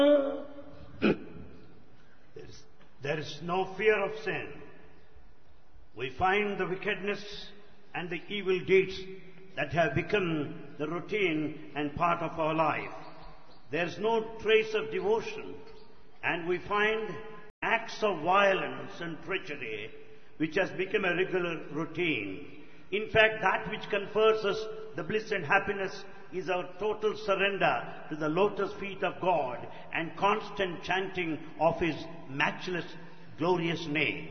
There is, there is no fear of sin. We find the wickedness and the evil deeds that have become the routine and part of our life. There is no trace of devotion, and we find acts of violence and treachery which has become a regular routine. In fact, that which confers us the bliss and happiness is our total surrender to the lotus feet of God and constant chanting of His matchless, glorious name.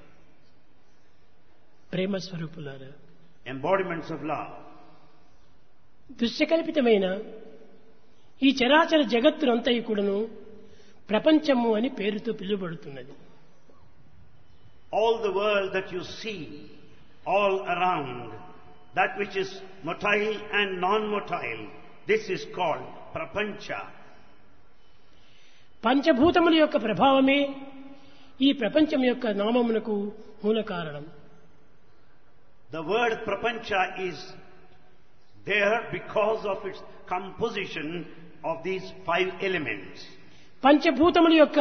ప్రేమ స్వరూపులారా Embodiments of love. దృశ్యకల్పితమైన ఈ చరాచర జగత్తునంతయు కూడాను ప్రపంచము అని పేరుతో పిలువబడుతున్నది All the world that you see, all around, that which is motile and non-motile, this is called prapancha. పంచభూతముల యొక్క ప్రభావమే ఈ ప్రపంచం యొక్క నామమునకు మూల కారణం The word prapancha is there because of its composition of these five elements. పంచభూతముల యొక్క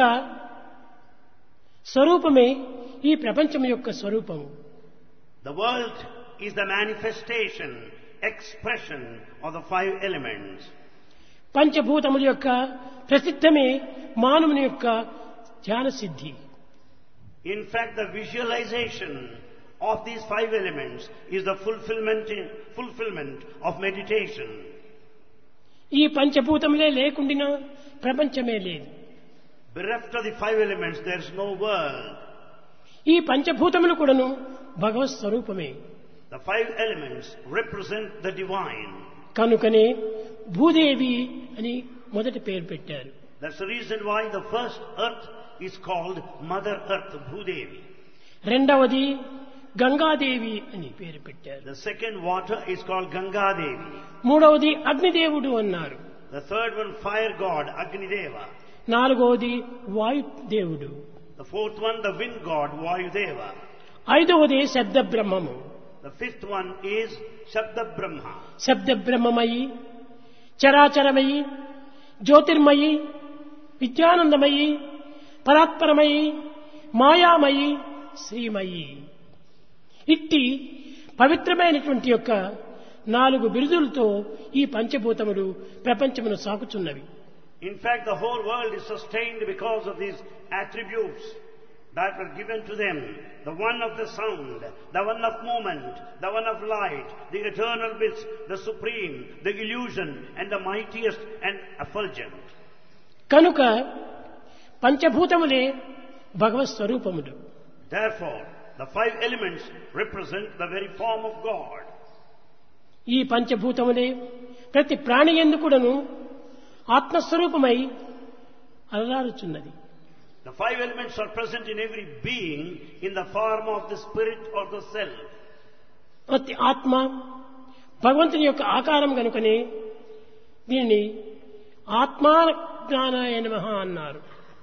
స్వరూపమే ఈ ప్రపంచం యొక్క స్వరూపము The world is the manifestation, expression of the five elements. పంచభూతముల యొక్క ప్రసిద్ధమే మానవుని యొక్క ధ్యాన సిద్ధి In fact, the visualization of these five elements is the fulfillment, fulfillment of meditation. ఈ పంచభూతములే లేకుండినా ప్రపంచమే లేదు Bereft of the five elements, there is no world. ఈ పంచభూతములు కూడాను భగవత్ స్వరూపమే The five elements represent the divine. కనుకనే భూదేవి అని మొదటి పేరు పెట్టారు That's the reason why the first earth is called Mother Earth, Bhudevi. రెండవది గంగాదేవి అని పేరు పెట్టారు The second water is called Ganga Devi. మూడవది అగ్నిదేవుడు అన్నారు The third one, fire god, Agni Deva. నాలుగవది వాయుదేవుడు The fourth one, the wind god, Vayudeva. ఐదవది శబ్ద బ్రహ్మము The fifth one is Shabda Brahma. శబ్ద బ్రహ్మమయి చరాచరమయి జ్యోతిర్మయి విద్యానందమయి పరాత్పరమయి మాయామయి శ్రీమయి ఇట్టి పవిత్రమైనటువంటి యొక్క నాలుగు బిరుదులతో ఈ పంచభూతములు ప్రపంచమును సాకుచున్నవి In fact, the whole world is sustained because of these attributes that were given to them. The one of the sound, the one of movement, the one of light, the eternal bliss, the supreme, the illusion, and the mightiest and effulgent. కనుక పంచభూతములే భగవత్ స్వరూపములు Therefore, the five elements represent the very form of God. ఈ పంచభూతములే ప్రతి ప్రాణి ఎందుకుడను ఆత్మస్వరూపమై అలరారుచున్నది The five elements are present in every being in the form of the spirit or the self. ప్రతి ఆత్మ భగవంతుని యొక్క ఆకారం కనుకనే దీనిని ఆత్మాజ్ఞానాయ నమః అన్నారు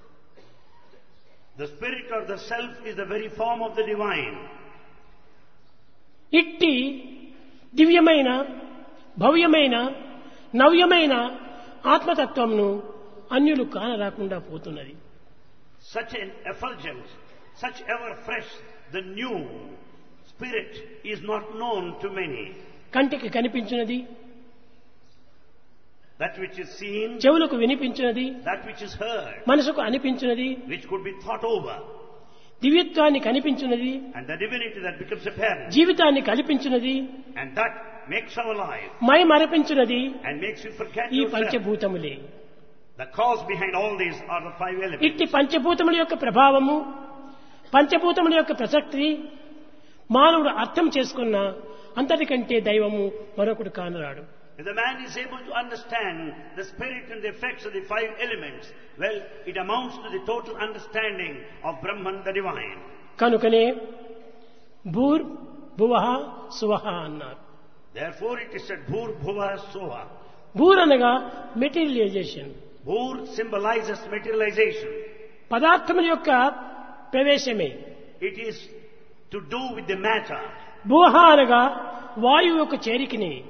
The spirit or the self is the very form of the divine. ఇట్టి దివ్యమైన భవ్యమైన నవ్యమైన ఆత్మతత్వంను అన్యులు కానరాకుండా పోతున్నది Such an effulgence, such ever fresh, the new spirit is not known to many. కంటికి కనిపించినది That which is seen, చెవులకు వినిపించినది that which is heard, మనసుకు అనిపించినది which could be thought over, దివ్యత్వాన్ని కనిపించినది and the divinity that becomes apparent, జీవితాన్ని కల్పించినది and that makes our life మై మరపించినది and makes you forget ఈ yourself. పంచభూతములే The cause behind all these are the five elements. ఇట్టి పంచభూతముల యొక్క ప్రభావము పంచభూతముల యొక్క ప్రసక్తి మానవుడు అర్థం చేసుకున్న అంతటికంటే దైవము మరొకడు కానరాడు If the man is able to understand the spirit and the effects of the five elements, well, it amounts to the total understanding of Brahman, the divine. కనుకనే భూర్ భువః సువహ అన్నారు Therefore it is said, Bhur Bhuva Soha. భూర్ అనగా materialization Bhur symbolizes materialization. పదార్థముల యొక్క ప్రవేశమే It is to do with the matter. భూహ అనగా వాయువు యొక్క చేరికని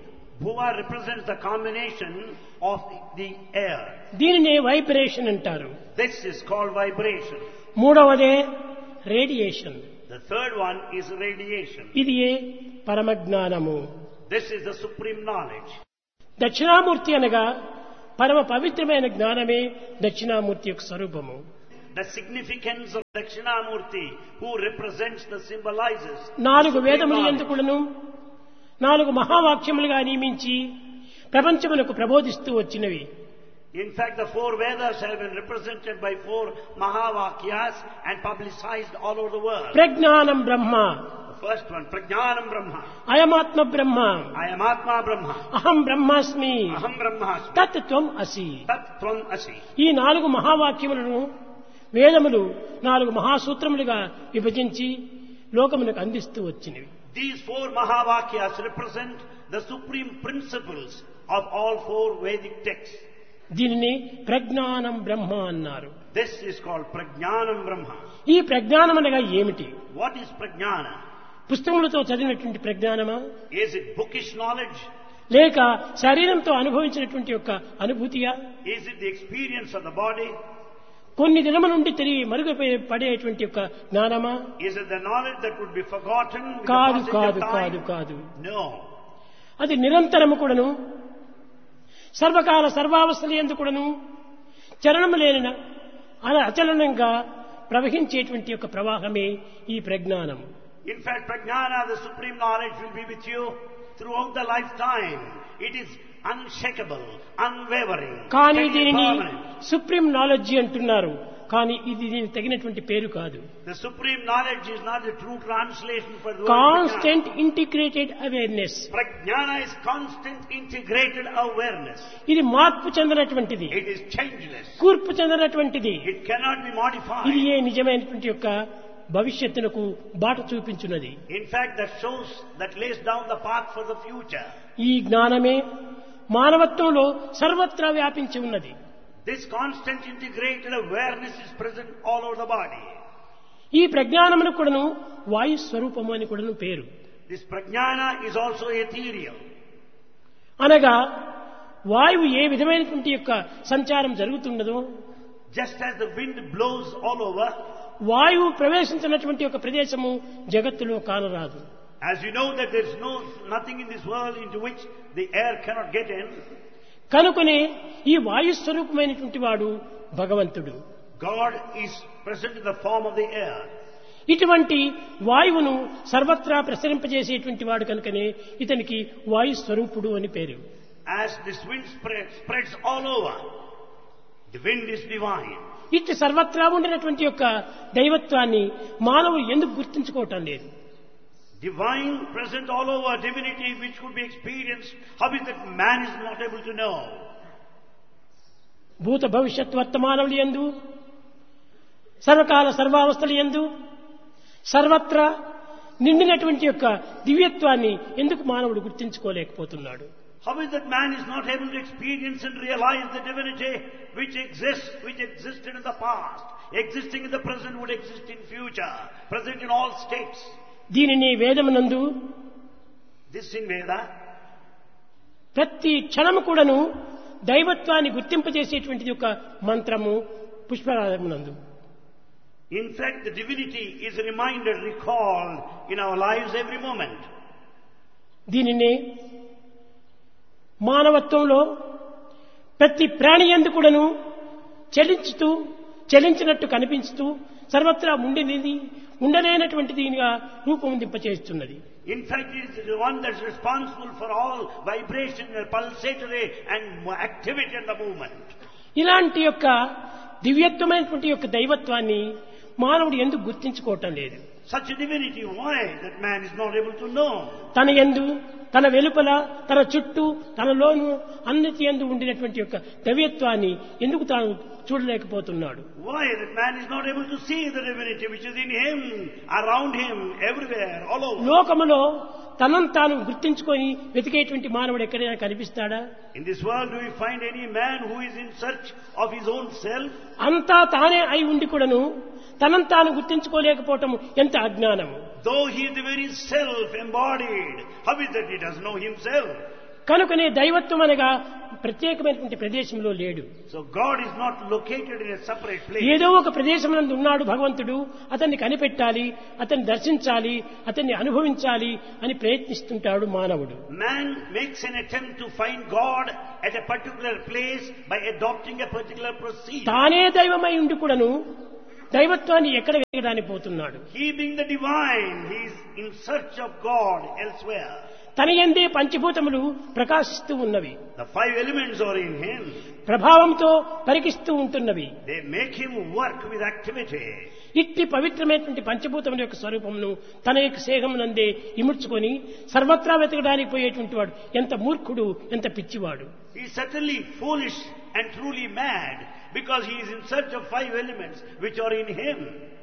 Bhuva represents the combination of the, the air. దీనినే వైబ్రేషన్ అంటారు This is called vibration. మూడవదే radiation The third one is radiation. ఇది ఏ పరమజ్ఞానము This is the supreme knowledge. Dakshinamurthy అనగా పరమ పవిత్రమైన జ్ఞానమే దక్షిణామూర్తి యొక్క స్వరూపము The significance of Dakshinamurti, who represents the symbolizes the నాలుగు supreme వేదములు knowledge. ఎందుకులను నాలుగు మహావాక్యములుగా నియమించి ప్రపంచమునకు ప్రబోధిస్తూ వచ్చినవి In fact, the four Vedas have been represented by four Mahavakyas and publicized all over the world. ప్రజ్ఞానం బ్రహ్మ The first one, Prajnanam Brahma. అయమాత్మ Brahma I am Atma Brahma. అహం బ్రహ్మాస్మి Aham Brahmasmi. తత్ త్వం అసి Tat Tvam Asi. ఈ నాలుగు మహావాక్యములను వేదములు నాలుగు మహాసూత్రములుగా విభజించి లోకమునకు అందిస్తూ వచ్చినవి These four Mahavakyas represent the supreme principles of all four Vedic texts. దీనిని ప్రజ్ఞానం బ్రహ్మ అన్నారు This is called Prajnanam Brahma. ఈ ప్రజ్ఞానం అనగా ఏమిటి What is Prajnana? పుస్తకములతో చదివినటువంటి ప్రజ్ఞానమా Is it bookish knowledge? లేక శరీరంతో అనుభవించినటువంటి యొక్క అనుభూతియా Is it the experience of the body? కొన్ని దినముల నుండి తిరిగి మరుగు పడేటువంటి యొక్క జ్ఞానమా Is it the knowledge that would be forgotten with కాదు the passage కాదు of కాదు time? కాదు No. అది నిరంతరము కూడాను సర్వకాల సర్వావస్థలు ఎందు కూడాను చలనము లేని అలా అచలనంగా ప్రవహించేటువంటి యొక్క ప్రవాహమే ఈ ప్రజ్ఞానం In fact, Prajnana, the supreme knowledge, will be with you throughout the lifetime. It is unshakable, unwavering, కానీ steady, దీనిని permanent. సుప్రీం నాలెడ్జ్ అంటున్నారు కానీ ఇది దీనికి తగినటువంటి పేరు కాదు The supreme knowledge is not the true translation for the word constant integrated awareness Prajnana. Prajnana is constant integrated awareness. ఇది మార్పు చెందినటువంటిది It is changeless. కూర్పు చెందినటువంటిది It cannot be modified. ఇది ఏ నిజమైనటువంటి యొక్క భవిష్యత్తునకు బాట చూపించున్నది In fact, that shows, that lays down the path for the future. ఈ జ్ఞానమే మానవత్వంలో సర్వత్రా వ్యాపించి ఉన్నది This constant integrated awareness is present all over the body. ఈ ప్రజ్ఞానమును కూడాను వాయు స్వరూపము అని కూడాను పేరు This prajnana is also ethereal. అనగా వాయువు ఏ విధమైనటువంటి యొక్క సంచారం జరుగుతున్నదో Just as the wind blows all over, వాయువు ప్రవేశించినటువంటి ఒక ప్రదేశము జగత్తులో కానరాదు as you know that there is no nothing in this world into which the air cannot get in, కనుకనే ఈ వాయు స్వరూపమైనటువంటి వాడు భగవంతుడు God is present in the form of the air. ఇటువంటి వాయువును సర్వత్రా ప్రసరింపజేసేటువంటి వాడు కనుకనే ఇతనికి వాయు స్వరూపుడు అని పేరు As this wind spreads, spreads all over, the wind is divine. ఇట్టి సర్వత్రా ఉండినటువంటి యొక్క దైవత్వాన్ని మానవుడు ఎందుకు గుర్తించుకోవటం లేదు Divine present all over, divinity which could be experienced, how is that man is not able to know? భూత భవిష్యత్ వర్తమానములు ఎందు సర్వకాల సర్వావస్థలు ఎందు సర్వత్రా నిండినటువంటి యొక్క దివ్యత్వాన్ని ఎందుకు మానవుడు గుర్తించుకోలేకపోతున్నాడు How is that man is not able to experience and realize the divinity which exists, which existed in the past, existing in the present, would exist in future, present in all states? దీనిని వేదమునందు This in Veda, ప్రతి క్షణము కూడాను దైవత్వాన్ని గుర్తింపజేసేటువంటిది ఒక మంత్రము పుష్పరాగమునందు in fact, the divinity is reminded, recalled in our lives every moment. దీనినే మానవత్వంలో ప్రతి ప్రాణి ఎందు కూడాను చలించుతూ చలించినట్టు కనిపించుతూ సర్వత్రా ఉండినది ఉండలేనటువంటి దీనిగా రూపొందింపచేస్తున్నది In fact, it is the one that's responsible for all vibration, and pulsatory and activity and the movement. ఇలాంటి యొక్క దివ్యత్వమైనటువంటి యొక్క దైవత్వాన్ని మానవుడు ఎందుకు గుర్తించుకోవటం లేదు Such a divinity, why that man is not able to know? తన ఎందు తన వెలుపల తన చుట్టూ తనలోను అన్నిటి ఎందు ఉండినటువంటి యొక్క దైవత్వాన్ని ఎందుకు తాను చూడలేకపోతున్నాడు Why that man is not able to see the divinity which is in him, around him, everywhere, all over. లోకములో తనను తాను గుర్తించుకొని వెతికేటువంటి మానవుడు ఎక్కడైనా కనిపిస్తాడా In this world, do we find any man who is in search of his own self? అంతా తానే అయి ఉండి కూడాను తనను తాను గుర్తించుకోలేకపోవటం ఎంత అజ్ఞానము Though he is the very self embodied, how is that he does know himself? కనుకనే దైవత్వం అనగా ప్రత్యేకమైనటువంటి ప్రదేశంలో లేడు So God is not located in a separate place. ఏదో ఒక ప్రదేశం నందు ఉన్నాడు భగవంతుడు అతన్ని కనిపెట్టాలి అతన్ని దర్శించాలి అతన్ని అనుభవించాలి అని ప్రయత్నిస్తుంటాడు మానవుడు Man makes an attempt to find God at a particular place by adopting a particular procedure. తానే దైవమై ఉండి కూడాను దైవత్వాన్ని ఎక్కడ వేయడానికి పోతున్నాడు He being the divine, he is in search of God elsewhere. తన ఎందే పంచభూతములు ప్రకాశిస్తూ ఉన్నవి The five elements are in him. ప్రభావంతో పరికిస్తూ ఉంటున్నవి They make him work with activity. ఇట్టి పవిత్రమైనటువంటి పంచభూతముల యొక్క స్వరూపమును తన యొక్క సేహమునందే ఇముడ్చుకొని సర్వత్రా వెతకడానికి పోయేటువంటి వాడు ఎంత మూర్ఖుడు ఎంత పిచ్చివాడు He is certainly foolish and truly mad because he is in search of five elements which are in him.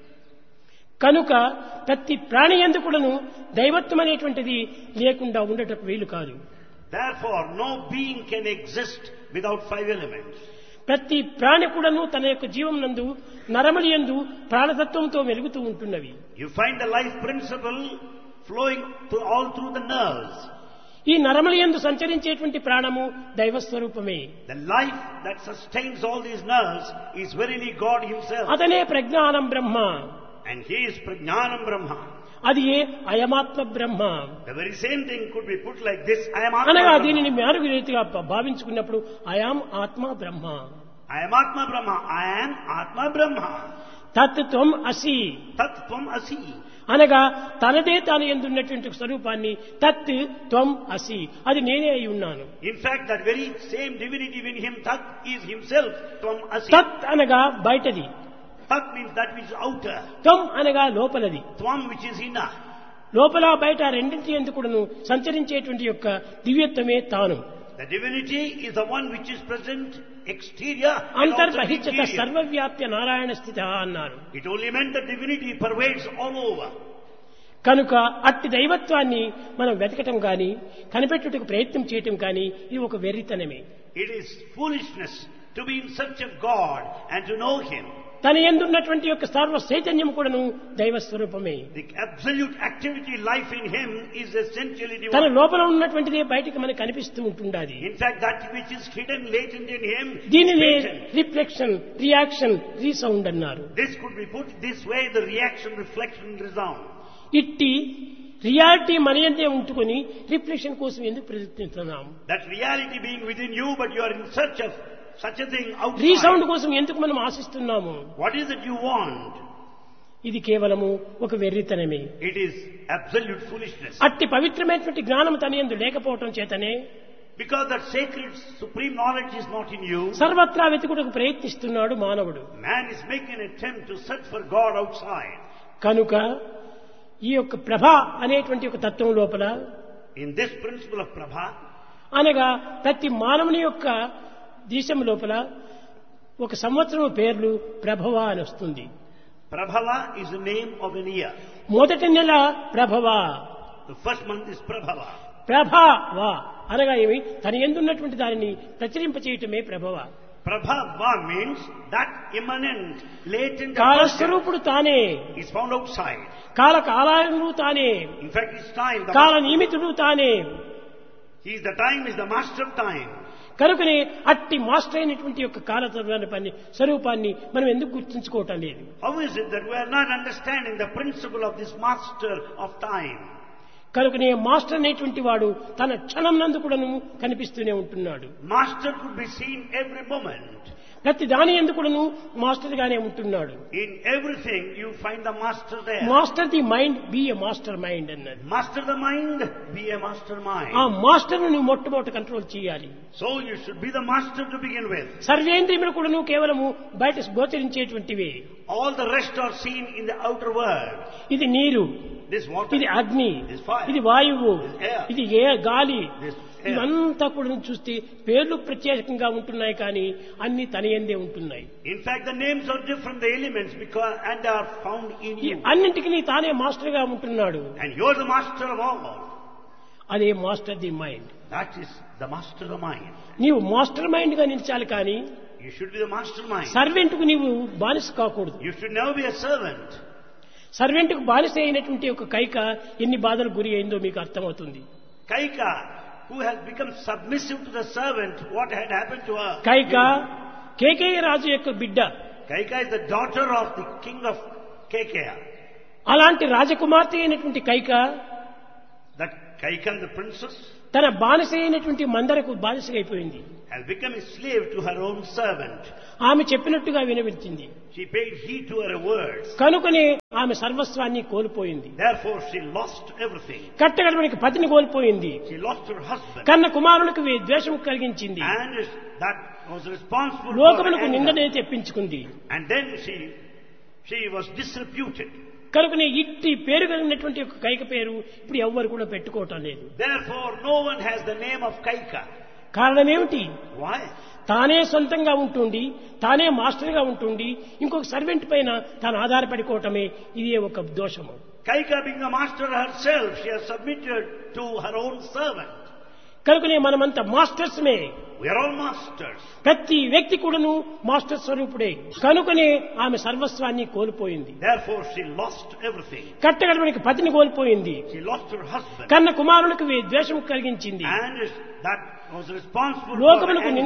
కనుక ప్రతి ప్రాణి ఎందుకులను దైవత్వం అనేటువంటిది లేకుండా ఉండటకు వీలు కాదు Therefore, no being can exist without five elements. ప్రతి ప్రాణి కూడాను తన యొక్క జీవం నందు నరమలి యందు ప్రాణతత్వంతో వెలుగుతూ ఉంటున్నవి You find the life principle flowing through, all through the nerves. ఈ నరమలి యందు సంచరించేటువంటి ప్రాణము దైవస్వరూపమే The life that sustains all these nerves is verily God Himself. అతనే ప్రజ్ఞానం బ్రహ్మ And He is Prajnanam Brahma. అది ఏ అయమాత్మ బ్రహ్మ The very same thing could be put like this I am Atma అనగా Brahma. దీనిని మేరకు రీతిగా భా- భావించుకున్నప్పుడు అయాం ఆత్మ బ్రహ్మ I am Atma Brahma. I am Atma Brahma. తత్ త్వం అసి Tat Tvam Asi. అనగా తనదే తాను ఎందున్నటువంటి స్వరూపాన్ని తత్ త్వం అసి అది నేనే అయి ఉన్నాను In fact, that very same divinity in Him, Tat, is Himself Tvam Asi. తత్ అనగా బయటది Tat means that which is outer. త్వం అనగా లోపలది Tvam which is inner. లోపల బయట రెండింటి ఎందుకును సంచరించేటువంటి యొక్క దివ్యత్వమే తాను The divinity is the one which is present exterior and also అంతర్బహిష్యత interior. సర్వవ్యాప్య Narayana స్థిత అన్నారు It only meant that divinity pervades all over. కనుక అట్టి దైవత్వాన్ని మనం వెతకటం కానీ కనిపెట్టుటకు ప్రయత్నం చేయటం కానీ ఇది ఒక వెర్రితనమే It is foolishness to be in search of God and to know Him. తన ఎందున్నటువంటి యొక్క సర్వ చైతన్యం కూడాను దైవ స్వరూపమే The absolute activity life in Him is essentially తన divine. లోపల ఉన్నటువంటిదే బయటికి మనకు కనిపిస్తూ ఉంటుండాలి In fact, that which is hidden latent in Him is దీనినే latent. రిఫ్లెక్షన్ రియాక్షన్ రీసౌండ్ అన్నారు This could be put this way, the reaction, reflection, resound. ఇట్టి reality మన ఎందే ఉంటుకొని రిఫ్లెక్షన్ కోసం ఎందుకు ప్రయత్నిస్తున్నాం That reality being within you, but you are in search of such a thing resound outside. కోసం ఎందుకు మనం ఆశిస్తున్నాము What is it you want? ఇది కేవలము ఒక వెర్రితనమే It is absolute foolishness. అట్టి పవిత్రమైనటువంటి జ్ఞానం తన ఎందు లేకపోవటం చేతనే Because that sacred supreme knowledge is not in you, సర్వత్రా వెతుకుటకు ప్రయత్నిస్తున్నాడు మానవుడు man is making an attempt to search for God outside. కనుక ఈ యొక్క ప్రభ అనేటువంటి ఒక తత్వం లోపల In this principle of Prabha, అనగా ప్రతి మానవుని యొక్క దేశం లోపల ఒక సంవత్సరం పేర్లు ప్రభవ అని వస్తుంది Prabhava is the name of an year. మొదటి నెల ప్రభవ The first month is Prabhava. ప్రభవ అనగా ఏమి తన ఎందున్నటువంటి దానిని ప్రచురింపచేయటమే ప్రభవ Prabhava means that immanent, latent effulgence కాలస్వరూపుడు తానే is found outside. కాల కాలాయనుడు తానే In fact, it's time. The కాల నియమితుడు తానే he is the time, is the master of time. కనుకనే అట్టి మాస్టర్ అయినటువంటి యొక్క కాల పని స్వరూపాన్ని మనం ఎందుకు గుర్తుంచుకోవటం లేదు How is it that we are not understanding the principle of this master of time? కనుకనే మాస్టర్ అనేటువంటి వాడు తన క్షణం నందు కూడాను కనిపిస్తూనే ఉంటున్నాడు Master could be seen every moment. ప్రతి దాని ఎందు కూడాను మాస్టర్ గానే ఉంటున్నాడు In everything, you find the master there. Master the mind be a mastermind అన్నది Master the mind, be a mastermind. ఆ మాస్టర్ నువ్వు మొట్టమొదటి కంట్రోల్ చేయాలి So you should be the master to begin with. సర్వేంద్రియములు కూడాను కేవలము బయట గోచరించేటువంటివి All the rest are seen in the outer world. ఇది నీరు This water, ఇది అగ్ని This fire. ఇది వాయువు This air. ఇది ఏ గాలి This air. ఇవంతా కూడా చూస్తే పేర్లు ప్రత్యేకంగా ఉంటున్నాయి కానీ అన్ని తన ఎందే ఉంటున్నాయి In fact, the names are different, the elements, because and they are found in ఈ you. అన్నింటికి నీ తానే మాస్టర్ గా ఉంటున్నాడు And you're the master of all. అదే master the mind That is the master of the mind. నీవు mastermind గా నిలిచాలి కానీ You should be the mastermind. Servant కు నీవు బానిస కాకూడదు You should never be a servant. Servant కు బానిస అయినటువంటి ఒక కైక ఎన్ని బాధలకు గురి అయిందో మీకు అర్థమవుతుంది Kaika, who has become submissive to the servant, what had happened to her? Kaika కేకేయ రాజు యొక్క బిడ్డ Kaika is the daughter of the king of Kekia. అలాంటి రాజకుమార్తె అయినటువంటి Kaika That Kaika, the princess, తన బానిస అయినటువంటి మందరకు బానిసగా అయిపోయింది has become a slave to her own servant. ఆమె చెప్పినట్టుగా వినవించింది She paid heed to her words. కనుకనే ఆమె సర్వస్వాన్ని కోల్పోయింది Therefore, she lost everything. కట్టగడవనికి పతిని కోల్పోయింది She lost her husband. కన్న కుమారులకు వే- ద్వేషం కలిగించింది And that was responsible for లోకమునకు her నిందనే anger. తెప్పించుకుంది And then she, she was disreputed. కనుకనే ఇట్టి పేరు కలిగినటువంటి ఒక కైక పేరు ఇప్పుడు ఎవ్వరు కూడా పెట్టుకోవటం లేదు Therefore, no one has the name of Kaika. కారణం ఏమిటి Why? తానే సొంతంగా ఉంటుండి తానే మాస్టర్గా ఉంటుండి ఇంకొక సర్వెంట్ పైన తాను ఆధారపడిపోవటమే ఇదే ఒక దోషము Kaika being a master herself, she has submitted to her own servant. కనుకనే మనమంతా మాస్టర్స్మే We are all masters. ప్రతి వ్యక్తి కూడాను మాస్టర్ స్వరూపుడే కనుకనే ఆమె సర్వస్వాన్ని కోల్పోయింది Therefore, she lost everything. కట్టగడవనికి పతిని కోల్పోయింది She lost her husband. కన్న కుమారులకు వే- ద్వేషం కలిగించింది And that was responsible for her లోకమునకు anger.